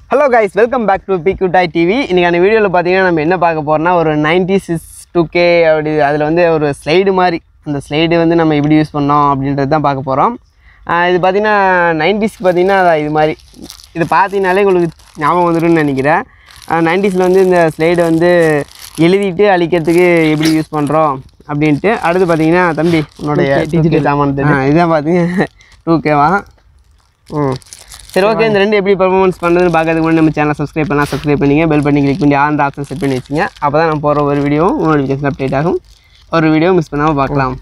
Hello guys welcome back to பி குட்டாய் TV இன்றைக்கான வீடியோவில் பார்த்தீங்கன்னா நம்ம என்ன பார்க்க போகிறோம்னா ஒரு நைன்டி சிக்ஸ் டூ கே அப்படி அதில் வந்து ஒரு ஸ்லைடு மாதிரி அந்த ஸ்லைடு வந்து நம்ம எப்படி யூஸ் பண்ணோம் அப்படின்றது தான் பார்க்க போகிறோம் இது பார்த்தீங்கன்னா நைன்டிஸ்க்கு பார்த்தீங்கன்னா அதான் இது மாதிரி இது பார்த்தீங்கனாலே உங்களுக்கு ஞாபகம் வந்துடும்னு நினைக்கிறேன் நைன்டிஸில் வந்து இந்த ஸ்லைடு வந்து எழுதிட்டு அழிக்கிறதுக்கு எப்படி யூஸ் பண்ணுறோம் அப்படின்ட்டு அடுத்து பார்த்தீங்கன்னா தம்பி உன்னுடைய டிஜிட்டல் சாமான் தெரியும் இதான் பார்த்தீங்க டூ கேவா ம் சரி ஓகே இந்த ரெண்டு எப்படி பர்ஃபார்மன்ஸ் பண்ணுறதுன்னு பார்க்கறதுக்கு முன்னாடி நம்ம சேனலை சப்ஸ்கிரைப் பண்ணலாம் சப்ஸ்கிரைப் பண்ணிங்க பெல் பண்ணி கிளிக் பண்ணி ஆன் ஆப்ஷன் செட் பண்ணி வச்சுங்க அப்போ தான் நம்ம போகிற ஒரு வீடியோ நோட்டிஃபிகேஷன் அப்டேட் ஆகும் ஒரு வீடியோ மிஸ் பண்ணாமல் பார்க்கலாம்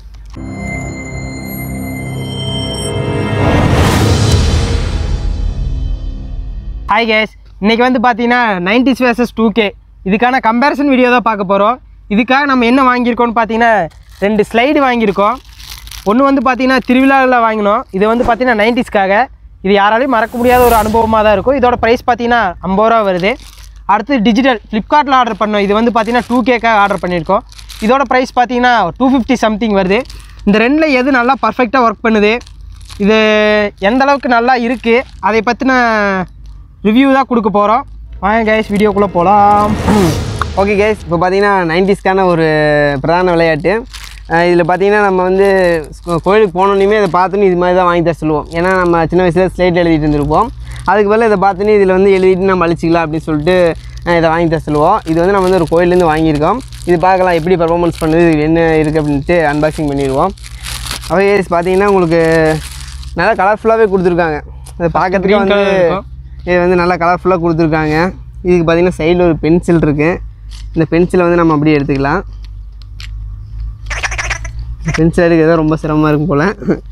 ஹாய் கேஸ் இன்னைக்கு வந்து பார்த்தீங்கன்னா நைன்டிஸ் வேர்சஸ் டூ கே இதுக்கான கம்பேரிசன் வீடியோ தான் பார்க்க போகிறோம் இதுக்காக நம்ம என்ன வாங்கியிருக்கோம்னு பார்த்தீங்கன்னா ரெண்டு ஸ்லைடு வாங்கியிருக்கோம் ஒன்று வந்து பார்த்தீங்கன்னா திருவிழாவில் வாங்கினோம் இது வந்து பார்த்தீங்கன்னா நைன்டிஸ்க்காக இது யாராலையும் மறக்க முடியாத ஒரு அனுபவமாக தான் இருக்கும் இதோட ப்ரைஸ் பார்த்தீங்கன்னா ஐம்பது ரூபா வருது அடுத்து டிஜிட்டல் ஃப்ளிப்கார்ட்டில் ஆர்டர் பண்ணோம் இது வந்து பார்த்தீங்கன்னா டூ கேக்காக ஆர்டர் பண்ணியிருக்கோம் இதோட ப்ரைஸ் பார்த்தீங்கன்னா டூ ஃபிஃப்டி சம்திங் வருது இந்த ரெண்டில் எது நல்லா பர்ஃபெக்டாக ஒர்க் பண்ணுது இது எந்த அளவுக்கு நல்லா இருக்குது அதை பற்றின ரிவ்யூ தான் கொடுக்க போகிறோம் வாங்க கைஸ் வீடியோக்குள்ளே போகலாம் ஓகே கேஸ் இப்போ பார்த்தீங்கன்னா நைன்டிஸ்க்கான ஒரு பிரதான விளையாட்டு இதில் பார்த்தீங்கன்னா நம்ம வந்து ஸ்கூ- கோயிலுக்கு போனோன்னே இதை பார்த்துன்னு இது மாதிரி தான் வாங்கி தர சொல்லுவோம் ஏன்னா நம்ம சின்ன வயசில் ஸ்லேட் எழுதிட்டு இருந்திருப்போம் அதுக்கு பதிலா இதை பார்த்துன்னு இதில் வந்து எழுதிட்டு நம்ம அழிச்சிக்கலாம் அப்படின்னு சொல்லிட்டு அஹ், இதை வாங்கி தர சொல்லுவோம் இது வந்து நம்ம வந்து ஒரு கோயிலேருந்து வாங்கியிருக்கோம் இது பார்க்கலாம் எப்படி பர்ஃபார்மன்ஸ் பண்ணுது இது என்ன இருக்குது அப்படின்ட்டு அன்பாக்சிங் பண்ணிடுவோம் ஓகே கேஸ் பார்த்தீங்கன்னா உங்களுக்கு நல்லா கலர்ஃபுல்லாகவே கொடுத்துருக்காங்க இதை பார்க்கறதுக்கு Green வந்து colour இருக்கும். இது வந்து நல்லா கலர்ஃபுல்லாக கொடுத்துருக்காங்க இதுக்கு பார்த்தீங்கன்னா சைடில் ஒரு பென்சில் இருக்குது இந்த பென்சிலை வந்து நம்ம அப்படியே எடுத்துக்கலாம் பென்சில் எடுக்கிறது ரொம்ப சிரமமாக இருக்கும் போல்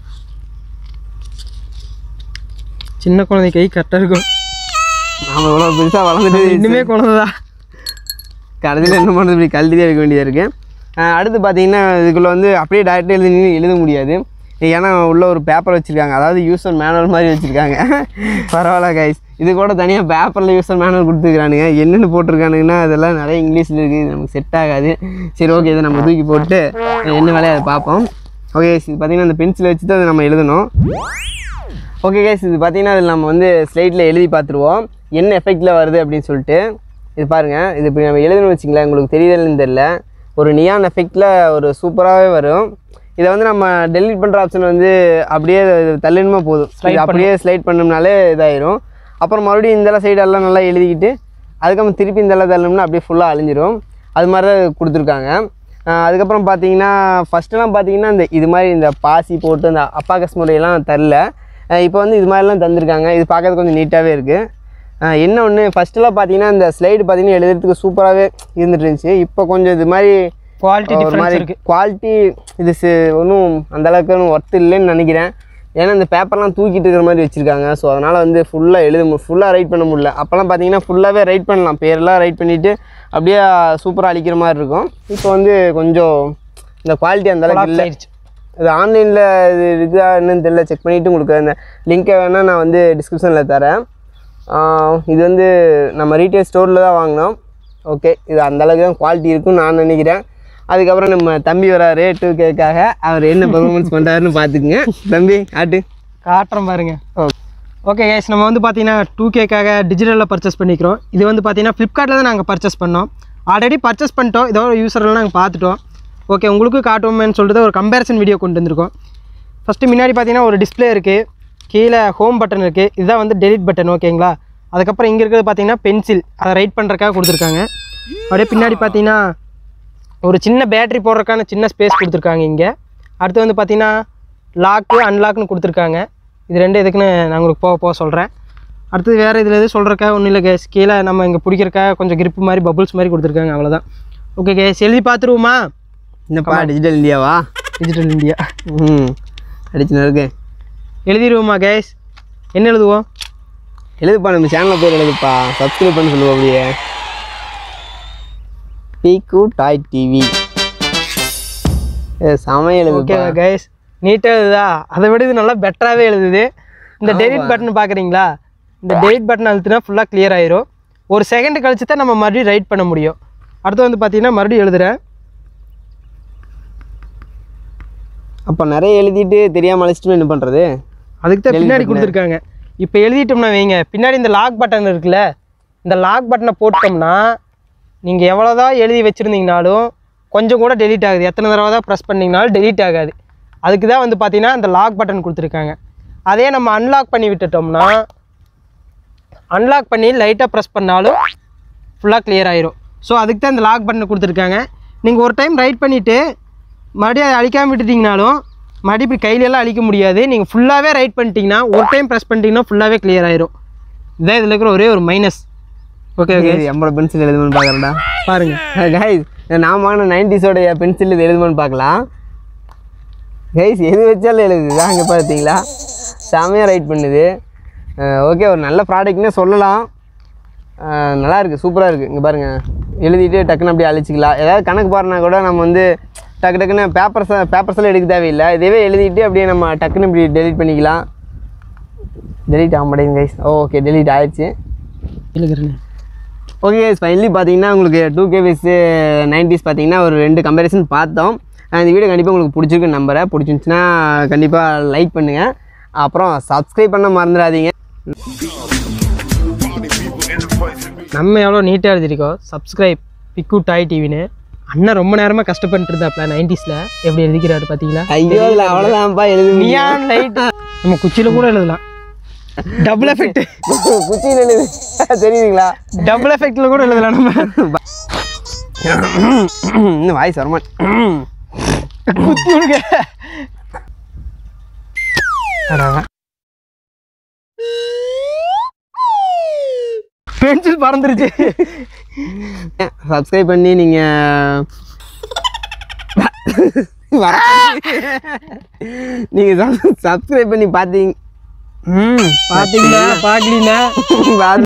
சின்ன குழந்தை கை கரெக்டாக இருக்கும் நாம் இவ்வளோ பெருசாக வளர்ந்துட்டு இன்னுமே குழந்தை தான் கடைசியில் என்ன பண்ணுறது இப்படி கழுதி வைக்க வேண்டியதாக இருக்குது அடுத்து பார்த்தீங்கன்னா இதுக்குள்ளே வந்து அப்படியே டேரெக்டாக எழுதி நின்னு எழுத முடியாது ஏன்னா உள்ள ஒரு பேப்பர் வச்சுருக்காங்க அதாவது யூசர் மேனுவல் மாதிரி வச்சுருக்காங்க பரவாயில்ல கைஸ் இது கூட தனியாக பேப்பரில் யூசர் மேனுவல் கொடுத்துருக்கானுங்க என்னென்னு போட்டிருக்கானுங்கன்னா அதெல்லாம் நிறைய இங்கிலீஷில் இருக்குது நமக்கு செட் ஆகாது சரி ஓகே இதை நம்ம தூக்கி போட்டு என்ன வேலையை அதை பார்ப்போம் ஓகே இது பார்த்தீங்கன்னா அந்த பென்சிலை வச்சு தான் அதை நம்ம எழுதணும் ஓகே கேஸ் இது பார்த்தீங்கன்னா அதில் நம்ம வந்து ஸ்லைட்டில் எழுதி பார்த்துருவோம் என்ன எஃபெக்டில் வருது அப்படின்னு சொல்லிட்டு இது பாருங்கள் இது இப்படி நம்ம எழுதணும்னு வச்சிங்களேன் உங்களுக்கு தெரியுதுன்னு தெரில ஒரு நியான் எஃபெக்டில் ஒரு சூப்பராகவே வரும் இதை வந்து நம்ம டெலிட் பண்ணுற ஆப்ஷன் வந்து அப்படியே தள்ளினுமா போதும் இது அப்படியே ஸ்லைட் பண்ணோம்னாலே இதாயிரும் அப்புறம் மறுபடியும் இந்த சைடெல்லாம் நல்லா எழுதிக்கிட்டு அதுக்கப்புறம் திருப்பி இந்த தள்ளணும்னா அப்படியே ஃபுல்லாக அழிஞ்சிரும் அது மாதிரி தான் கொடுத்துருக்காங்க ஆஹ் அதுக்கப்புறம் பார்த்தீங்கன்னா ஃபஸ்ட்டெல்லாம் பார்த்தீங்கன்னா இந்த இது மாதிரி இந்த பாசி போட்டு இந்த அப்பாக்கஸ் முறையெல்லாம் தரல இப்போ வந்து இது மாதிரிலாம் தந்திருக்காங்க இது பார்க்கறது கொஞ்சம் நீட்டாகவே இருக்குது என்ன ஒன்று ஃபஸ்ட்டெல்லாம் பார்த்தீங்கன்னா இந்த ஸ்லைடு பார்த்தீங்கன்னா எழுதுறதுக்கு சூப்பராகவே இருந்துட்டு இருந்துச்சு இப்போ கொஞ்சம் இது மாதிரி குவாலிட்டி ஒரு டிஃப்ரென்ஸ் மாதிரி இருக்குது குவாலிட்டி இது ஒன்றும் அந்த அளவுக்கு ஒன்றும் ஒர்த் இல்லைன்னு நினைக்கிறேன் ஏன்னா இந்த பேப்பர்லாம் தூக்கிட்டு இருக்கிற மாதிரி வச்சுருக்காங்க ஸோ அதனால் வந்து ஃபுல்லாக எழுத மு ஃபுல்லாக ரைட் பண்ண முடியல அப்போல்லாம் பார்த்தீங்கன்னா ஃபுல்லாகவே ரைட் பண்ணலாம் பேரெல்லாம் ரைட் பண்ணிவிட்டு அப்படியே சூப்பராக அழிக்கிற மாதிரி இருக்கும் இப்போ வந்து கொஞ்சம் இந்த குவாலிட்டி அந்த அளவுக்கு இல்லை ஆயிடுச்சு இது ஆன்லைனில் இது இருக்குதா என்னன்னு தெரியல செக் பண்ணிவிட்டு உங்களுக்கு அந்த லிங்க்கை வேணால் நான் வந்து டிஸ்கிரிப்ஷனில் தரேன் ஆஹ் இது வந்து நம்ம ரீட்டைல் ஸ்டோரில் தான் வாங்கினோம் ஓகே இது அந்த அளவுக்கு தான் குவாலிட்டி இருக்குன்னு நான் நினைக்கிறேன் அதுக்கப்புறம் நம்ம தம்பி வராரு டூ கேக்காக அவர் என்ன பெர்ஃபார்மன்ஸ் பண்ணுறாருன்னு பார்த்துக்குங்க தம்பி ஆட்டு காட்டுறேன் பாருங்க ஓகே கேஸ் நம்ம வந்து பார்த்தீங்கன்னா டூ கேக்காக டிஜிட்டலில் பர்ச்சேஸ் பண்ணிக்கிறோம் இது வந்து பார்த்தீங்கன்னா ஃப்ளிப்கார்ட்டில் தான் நாங்கள் பர்ச்சேஸ் பண்ணோம் ஆல்ரெடி பர்ச்சேஸ் பண்ணிட்டோம் இதோட யூஸர்லாம் நாங்கள் பார்த்துட்டோம் ஓகே உங்களுக்கு காட்டுவோமேன்னு சொல்லிட்டு ஒரு கம்பேரிசன் வீடியோ கொண்டு வந்திருக்கோம் ஃபஸ்ட்டு முன்னாடி பார்த்தீங்கன்னா ஒரு டிஸ்ப்ளே இருக்குது கீழே ஹோம் பட்டன் இருக்குது இதுதான் வந்து டெலிட் பட்டன் ஓகேங்களா அதுக்கப்புறம் இங்கே இருக்கிறது பார்த்தீங்கன்னா பென்சில் அதை ரைட் பண்ணுறக்காக கொடுத்துருக்காங்க அப்படியே பின்னாடி பார்த்தீங்கன்னா ஒரு சின்ன பேட்டரி போடுறதுக்கான சின்ன ஸ்பேஸ் கொடுத்துருக்காங்க இங்கே அடுத்து வந்து பார்த்தீங்கன்னா லாக்கு அன்லாக்னு கொடுத்துருக்காங்க இது ரெண்டு எதுக்குன்னு நான் உங்களுக்கு போக போக சொல்கிறேன் அடுத்தது வேறு இதில் எதுவும் சொல்கிறக்கா ஒன்றும் இல்லை கேஸ் கீழே நம்ம இங்கே பிடிக்கிறக்கா கொஞ்சம் grip மாதிரி பபுள்ஸ் மாதிரி கொடுத்துருக்காங்க அவ்வளோதான் ஓகே கேஸ் எழுதி பார்த்துருவோமா என்னப்பா டிஜிட்டல் இந்தியாவா டிஜிட்டல் இந்தியா ம் அடிச்சுன்னு இருக்கு எழுதிடுவோமா கேஸ் என்ன எழுதுவோம் எழுதுப்பா நம்ம சேனலில் பேர் எழுதுப்பா சப்ஸ்கிரைப் பண்ண சொல்லுவோம் அப்படியே பீக்கு டாய் டிவி சமையல் ஓகே எழுதுப்பா கைஸ் நீட்டாக எழுதுதா அதை விட இது நல்லா பெட்டராகவே எழுதுது இந்த டெலிட் பட்டன் பார்க்குறீங்களா இந்த டெலிட் பட்டன் அழுத்தினா ஃபுல்லாக clear ஆயிரும் ஒரு செகண்ட் கழிச்சு தான் நம்ம மறுபடியும் ரைட் பண்ண முடியும் அடுத்து வந்து பார்த்தீங்கன்னா மறுபடியும் எழுதுறேன் அப்போ நிறைய எழுதிட்டு தெரியாமல் அழைச்சிட்டு என்ன பண்ணுறது அதுக்கு தான் பின்னாடி கொடுத்துருக்காங்க இப்போ எழுதிட்டோம்னா வைங்க பின்னாடி இந்த லாக் பட்டன் இருக்குல்ல இந்த லாக் பட்டனை போட்டோம்னா நீங்கள் எவ்வளோதான் எழுதி வச்சுருந்தீங்கனாலும் கொஞ்சம் கூட டெலீட் ஆகுது எத்தனை தடவை தான் ப்ரெஸ் பண்ணிங்கனாலும் டெலீட் ஆகாது அதுக்கு தான் வந்து பார்த்தீங்கன்னா இந்த லாக் பட்டன் கொடுத்துருக்காங்க அதே நம்ம அன்லாக் பண்ணி விட்டுட்டோம்னா அன்லாக் பண்ணி லைட்டாக ப்ரெஸ் பண்ணாலும் ஃபுல்லாக clear ஆயிரும் ஸோ அதுக்கு தான் இந்த லாக் பட்டனை கொடுத்துருக்காங்க நீங்கள் ஒரு டைம் ரைட் பண்ணிவிட்டு மறுபடியும் அதை அழிக்காமல் விட்டுட்டிங்கனாலும் மறுபடியும் இப்படி கையிலெல்லாம் அழிக்க முடியாது நீங்கள் ஃபுல்லாகவே ரைட் பண்ணிட்டீங்கன்னா ஒரு டைம் ப்ரெஸ் பண்ணிட்டீங்கன்னா ஃபுல்லாகவே clear ஆயிரும் இதுதான் இதில் இருக்கிற ஒரே ஒரு மைனஸ் ஓகே ஓகே இது எம்பளை பென்சில் எழுதுமான்னு பார்க்குறேன்டா பாருங்கள் கைஸ் நான் வாங்கின நைன்டிஸோடைய பென்சில் இது எழுதுமான்னு பார்க்கலாம் கைஸ் எது வச்சாலும் எழுதுது அங்கே பார்த்தீங்களா செமையாக ரைட் பண்ணுது ஓகே ஒரு நல்ல ப்ராடக்ட்னே சொல்லலாம் அஹ் நல்லா இருக்குது சூப்பராக இருக்குது இங்கே பாருங்கள் எழுதிட்டு டக்குன்னு அப்படியே அழிச்சிக்கலாம் ஏதாவது கணக்கு பாருனா கூட நம்ம வந்து டக்கு டக்குன்னு பேப்பர்ஸ் பேப்பர்ஸ் எல்லாம் எடுக்க தேவையில்லை இதுவே எழுதிட்டு அப்படியே நம்ம டக்குன்னு இப்படி டெலீட் பண்ணிக்கலாம் டெலீட் ஆக மாட்டேங்குது கைஸ் ஓகே டெலீட் ஆயிடுச்சு எழுதுறேன் ஓகே கைஸ் ஃபைனலி பார்த்தீங்கன்னா உங்களுக்கு டூ கே விஸ் நைன்டிஸ் பார்த்தீங்கன்னா ஒரு ரெண்டு கம்பேரிசன் பார்த்தோம் அஹ் இந்த வீடியோ கண்டிப்பாக உங்களுக்கு பிடிச்சிருக்குன்னு நம்புறேன் பிடிச்சிருந்துச்சுன்னா கண்டிப்பாக லைக் பண்ணுங்கள் அப்புறம் சப்ஸ்கிரைப் பண்ண மறந்துடாதீங்க நம்ம எவ்வளோ நீட்டாக எழுதிருக்கோம் சப்ஸ்கிரைப் பிக்கு டாய் டிவின்னு அண்ணன் ரொம்ப நேரமாக கஷ்டப்பட்டு இருந்தாப்ல நைன்டிஸில் எப்படி எழுதிக்கிறாரு பார்த்தீங்களா ஐயோ இல்லை அவ்வளோதான்ப்பா எழுத நியான் லைட் நம்ம குச்சியில் கூட எழுதலாம் டபுள் எஃபெக்ட் குச்சியில் எழுது தெரியுதுங்களா டபுள் எஃபெக்டில் கூட எழுதலாம் நம்ம இன்னும் வாய்ஸ் வரமா குத்தி விடுங்க பென்சில் பறந்துருச்சு சப்ஸ்கிரைப் பண்ணி நீங்கள் வர நீங்கள் சப்ஸ்கிரைப் பண்ணி பார்த்தீங்க ம் பார்த்தீங்களா பார்க்கலீங்களா பார்த்து